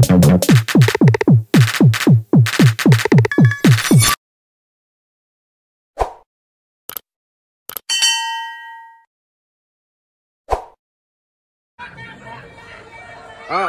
ஆ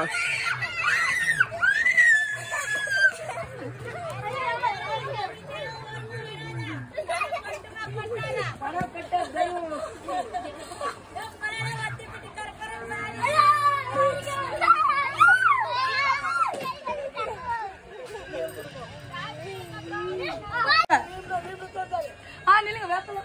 ஆ நில்லுங்க வேப்பல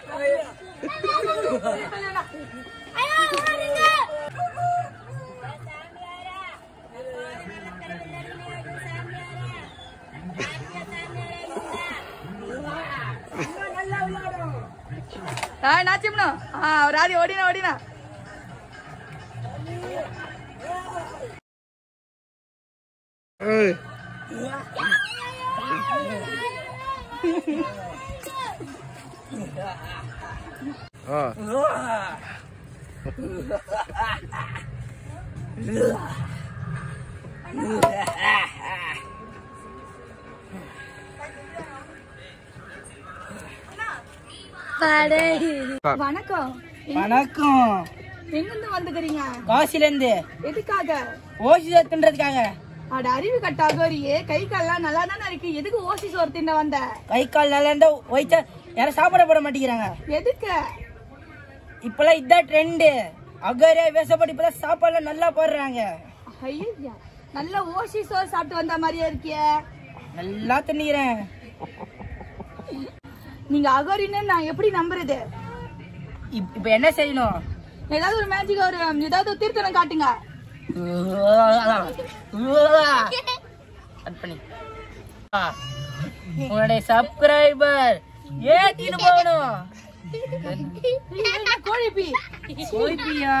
ஆ நாச்சிம்னு ஆ ராதி ஓடினா ஓடினா ஏய் ஆ வணக்கம் வணக்கம் எங்கிருந்து வந்துக்கிறீங்க காசில இருந்து எதுக்காக ஓசி தின்றதுக்காக அட அறிவு கட்டாகோரியே கை கால்லாம் நல்லா தானே இருக்கு எதுக்கு ஓசி சோறு தின்ன வந்த கை கால் நல்லா இருந்தா ஒயிச்சா யாரும் சாப்பிட போட மாட்டேங்கிறாங்க எதுக்கு இப்பெல்லாம் இதான் ட்ரெண்டு அகரே வேசப்பட்டு இப்பதான் சாப்பாடுலாம் நல்லா போடுறாங்க ஐயா நல்ல ஓசி சோறு சாப்பிட்டு வந்த மாதிரியே இருக்கியே நல்லா தின்னுக்கிறேன் நீங்க அகோரின்னு நான் எப்படி நம்புறது இப்- இப்ப என்ன செய்யணும் ஏதாவது ஒரு மேஜிக் ஒரு ஏதாவது ஒரு தீர்த்தனம் காட்டுங்க Cut பண்ணி. ஆ. உன்னுடைய சப்ஸ்கிரைபர் ஏத்தின்னு போகணும் கோழிப்பி போய்ப்பியா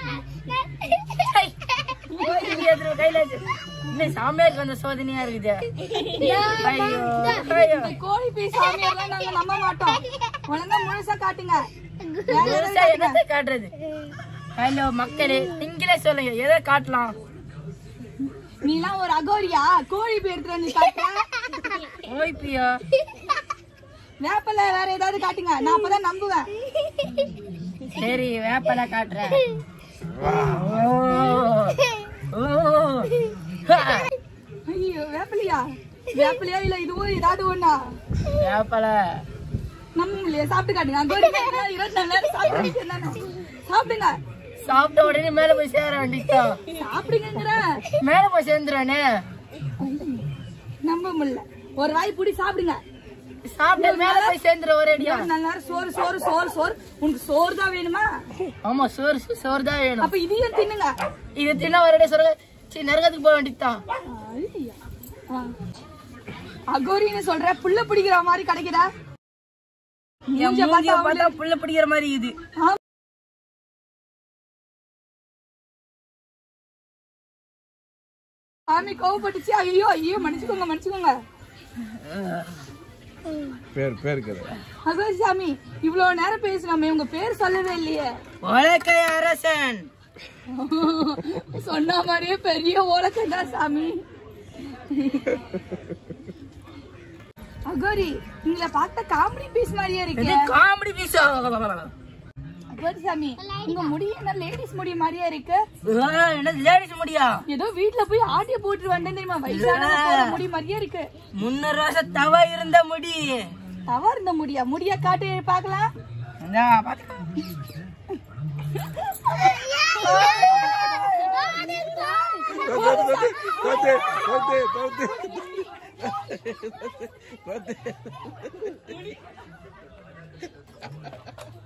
கையில வச்சு. இன்னும் சாமியாருக்கு வந்த சோதனையா இருக்குது ஐயோ ஐயோ கோழிப்பி சாமியார்லாம் நாங்க நம்ப மாட்டோம் ஒழுங்கா முழுசா காட்டுங்க வேற ஏதாவது முழுசா என்னத்தை காட்டுறது ஹலோ மக்களே நீங்களே சொல்லுங்க எதை காட்டலாம் நீலாம் ஒரு அகோரியா கோழிப்பி எடுத்துட்டு வந்து காட்டுற போய்ப்பியா வேப்பல வேற ஏதாவது காட்டுங்க நான் அப்பதான் நம்புவேன் சரி வேப்பல காட்டுறேன் ஓ. ஓ. ஹா. ஐயோ வேப்பலையா வேப்பலையா இல்ல இதுவும் ஏதாவது ஒண்ணா வேப்பல நம்ப முடியல சாப்பிட்டு காட்டுங்க அகோரி இருபத்தி நாலு நேரம் சாப்பிட்டு இருந்தானே. சாப்பிடுங்க சாப்பிட்ட உடனே மேல போய் சேர வேண்டியதான் சாப்பிடுங்கிற மேல போய் சேர்ந்துருவானே நம்ப முடியல ஒரு வாய் புடி சாப்பிடுங்க சாப்பிட்ட மேல போய் சேர்ந்துரு ஒரு அடியா இருபத்தி நாலு நேரம் சோறு சோறு சோறு சோறு உனக்கு சோறு தான் வேணுமா ஆமா சோறு சோறு தான் வேணும் அப்ப இதையும் தின்னுங்க இது தின்ன ஒரு அடி சொல்ற சரி நரகத்துக்கு போக வேண்டியதுதான் ஐயா. ஆ. அகோரின்னு சொல்ற புள்ள பிடிக்கிற மாதிரி கிடைக்குதா என் மூஞ்ச மூஞ்சிய பார்த்தா பார்த்தா புள்ள பிடிக்கிற மாதிரி இது ஆ. சாமி கோவப்பட்டுச்சு ஐயோ ஐயோ மன்னிச்சுக்கோங்க மன்னிச்சுக்கோங்க பேர் பேர் கேளு அகோரி சாமி இவ்வளவு நேரம் பேசலாமே உங்க பேர் சொல்லவே இல்லையே உலக்கை அரசன் சொன்ன மாதிரியே பெரிய ஓலக்கண்டா சாமி அகோரி உங்களை பார்த்த காமெடி பீஸ் மாதிரியே இது இருக்கு காமெடி பீஸ் அகோரி சாமி உங்க முடி என்ன லேடிஸ் முடி மாதிரியே இருக்கு என்ன லேடிஸ் முடியா ஏதோ வீட்ல போய் ஆட்டிய போட்டு வந்தேன் தெரியுமா வயசானவங்க போற முடி மாதிரியே இருக்கு முன்னூறு வருஷம் தவ இருந்த முடி தவறு இருந்த முடியா முடிய காட்டு பாக்கலாம் இந்தா, பாத்துக்கோ. தோத்து தோத்து தோத்து தோத்து